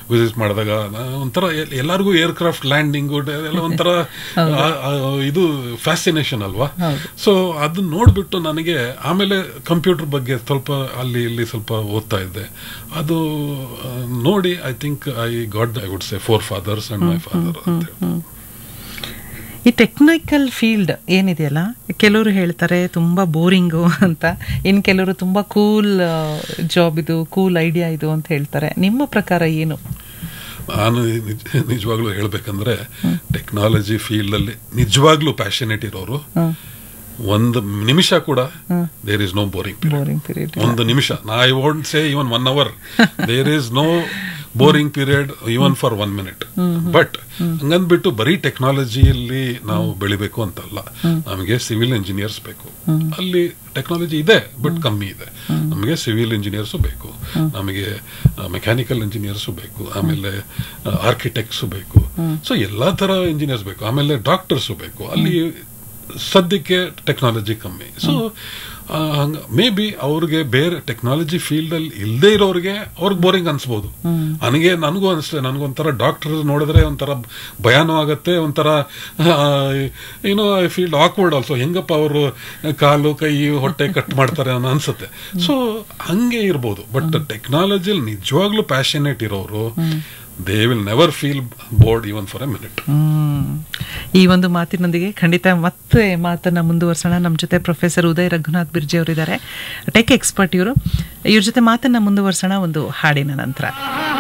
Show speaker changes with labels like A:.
A: Visit ಮಾಡಿದಾಗ ನಾ- ಒಂಥರ ಎಲ್- ಎಲ್ಲರಿಗೂ ಏರ್ಕ್ರಾಫ್ಟ್ ಲ್ಯಾಂಡಿಂಗು ಎಲ್ಲ ಒಂಥರ ಆ- ಆ ಇದು ಫ್ಯಾಸಿನೇಷನ್ ಅಲ್ವಾ ಸೊ ಅದನ್ನ ನೋಡ್ಬಿಟ್ಟು ನನಗೆ ಆಮೇಲೆ ಕಂಪ್ಯೂಟರ್ ಬಗ್ಗೆ ಸ್ವಲ್ಪ ಅಲ್ಲಿ ಇಲ್ಲಿ ಸ್ವಲ್ಪ ಓದ್ತಾ ಇದ್ದೆ ಅದು ಆ, ನೋಡಿ I think I got I would say forefathers and my father ಅಂತ ಹೇಳಿ.
B: ಈ ಟೆಕ್ನಿಕಲ್ ಫೀಲ್ಡ್ ಏನಿದೆಯಲ್ಲ ಕೆಲವರು ಹೇಳ್ತಾರೆ ತುಂಬಾ ಬೋರಿಂಗು ಅಂತ ಇನ್ ಕೆಲವರು ತುಂಬಾ ಕೂಲ್ ಜಾಬ್ ಇದು ಕೂಲ್ ಐಡಿಯಾ ಇದು ಅಂತ ಹೇಳ್ತಾರೆ ನಿಮ್ಮ ಪ್ರಕಾರ ಏನು
A: ನಾನು ನಿಜ ನಿಜವಾಗ್ಲೂ ಹೇಳ್ಬೇಕಂದ್ರೆ ಟೆಕ್ನಾಲಜಿ ಫೀಲ್ಡ್ ಅಲ್ಲಿ ನಿಜವಾಗ್ಲೂ ಪ್ಯಾಷನೇಟ್ ಇರೋರು ಒಂದು ನಿಮಿಷ ಕೂಡ there is no boring
B: boring period
A: ಒಂದು ನಿಮಿಷ I want say even one hour there is no boring period even for one minute but ಹಂಗಂದ್ಬಿಟ್ಟು ಬರೀ ಟೆಕ್ನಾಲಜಿಯಲ್ಲಿ ನಾವು ಬೆಳಿಬೇಕು ಅಂತಲ್ಲ ನಮಗೆ ಸಿವಿಲ್ ಇಂಜಿನಿಯರ್ಸ್ ಬೇಕು ಅಲ್ಲಿ ಟೆಕ್ನಾಲಜಿ ಇದೆ ಬಟ್ ಕಮ್ಮಿ ಇದೆ ನಮಗೆ ಸಿವಿಲ್ ಇಂಜಿನಿಯರ್ಸು ಬೇಕು ನಮಗೆ ಮೆಕ್ಯಾನಿಕಲ್ ಇಂಜಿನಿಯರ್ಸು ಬೇಕು ಆಮೇಲೆ ಆರ್ಕಿಟೆಕ್ಟ್ಸು ಬೇಕು ಸೊ ಎಲ್ಲಾ ತರ ಇಂಜಿನಿಯರ್ಸ್ ಬೇಕು ಆಮೇಲೆ ಡಾಕ್ಟರ್ಸು ಬೇಕು ಅಲ್ಲಿ ಸದ್ಯಕ್ಕೆ ಟೆಕ್ನಾಲಜಿ ಕಮ್ಮಿ ಸೊ ಮೇ ಬಿ ಅವ್ರಿಗೆ ಬೇರೆ ಟೆಕ್ನಾಲಜಿ ಫೀಲ್ಡ್ ಅಲ್ಲಿ ಇಲ್ಲದೆ ಇರೋರಿಗೆ ಅವ್ರಿಗೆ ಬೋರಿಂಗ್ ಅನ್ಸ್ಬೋದು ನನಗೆ ನನಗೂ ಅನಿಸ್ತದೆ ನನಗೊಂಥರ ಡಾಕ್ಟರ್ ನೋಡಿದ್ರೆ ಒಂಥರ ಭಯಾನೂ ಆಗತ್ತೆ ಒಂಥರ ಏನೋ ಐ ಫೀಲ್ ಆಕ್ವರ್ಡ್ ಆಲ್ಸೋ ಹೆಂಗಪ್ಪ ಅವರು ಕಾಲು ಕೈ ಹೊಟ್ಟೆ ಕಟ್ ಮಾಡ್ತಾರೆ ಅನ್ನೋ ಅನ್ಸುತ್ತೆ ಸೊ ಹಂಗೆ ಇರ್ಬೋದು ಬಟ್ ಟೆಕ್ನಾಲಜಿಲಿ ನಿಜವಾಗ್ಲೂ ಪ್ಯಾಷನೇಟ್ ಇರೋರು they will never feel bored even for a minute
B: hmm. ಈ ಒಂದು ಮಾತಿನೊಂದಿಗೆ ಖಂಡಿತ ಮತ್ತೆ ಮಾತನ್ನ ಮುಂದುವರ್ಸೋಣ ನಮ್ಮ ಜೊತೆ ಪ್ರೊಫೆಸರ್ ಉದಯ್ ರಘುನಾಥ್ ಬಿರ್ಜಿ ಅವರಿದ್ದಾರೆ ಟೆಕ್ ಎಕ್ಸ್ಪರ್ಟ್ ಇವರು ಇವ್ರ ಜೊತೆ ಮಾತನ್ನ ಮುಂದುವರ್ಸೋಣ ಒಂದು ಹಾಡಿನ ನಂತರ